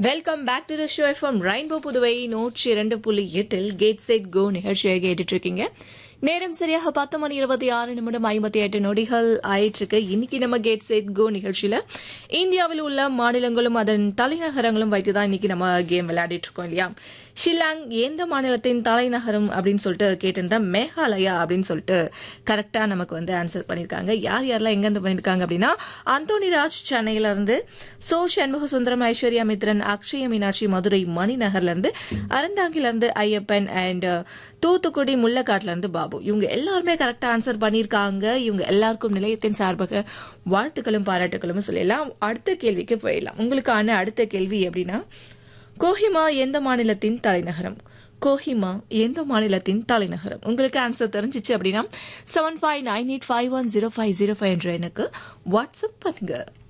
welcome back to the show from rainbow Puduvai நூற்றி இரண்டு புள்ளி எட்டில் கேட் செட் கோ நிகழ்ச்சியை கேட்டுட்டு இருக்கீங்க நேரம் சரியாக பத்து மணி இருபத்தி ஆறு நிமிடம் ஐம்பத்தி எட்டு நொடிகள் ஆயிற்றுக்கு இன்னைக்கு நம்ம கேட் செட் கோ நிகழ்ச்சியில இந்தியாவில் உள்ள மாநிலங்களும் அதன் தலைநகரங்களும் வைத்து தான் இன்னைக்கு நம்ம கேம் விளையாடிட்டு இருக்கோம் இல்லையா ஷில்லாங் எந்த மாநிலத்தின் தலைநகரம் அப்படின்னு சொல்லிட்டு கேட்டிருந்தா மேகாலயா அப்படின்னு சொல்லிட்டு கரெக்டா நமக்கு வந்து ஆன்சர் பண்ணிருக்காங்க யார் யாரெல்லாம் எங்க இருந்து பண்ணிருக்காங்க அப்படின்னா அந்தோனி ராஜ் சென்னையில இருந்து சோ சண்முக சுந்தரம் ஐஸ்வர்யா மித்ரன் அக்ஷய மீனாட்சி மதுரை மணிநகர்ல இருந்து அறந்தாங்கில இருந்து ஐயப்பன் அண்ட் தூத்துக்குடி முள்ளக்காட்டுல இருந்து பாபு இவங்க எல்லாருமே கரெக்டா ஆன்சர் பண்ணிருக்காங்க இவங்க எல்லாருக்கும் நிலையத்தின் சார்பாக வாழ்த்துக்களும் பாராட்டுகளும் சொல்லலாம் அடுத்த கேள்விக்கு போயிடலாம் உங்களுக்கான அடுத்த கேள்வி எப்படின்னா கோஹிமா எந்த மாநிலத்தின் தலைநகரம் கோஹிமா எந்த மாநிலத்தின் தலைநகரம் உங்களுக்கு ஆன்சர் தெரிஞ்சிச்சு அப்படின்னா seven five nine eight five one zero five zero five என்ற எனக்கு வாட்ஸ்அப் பண்ணுங்க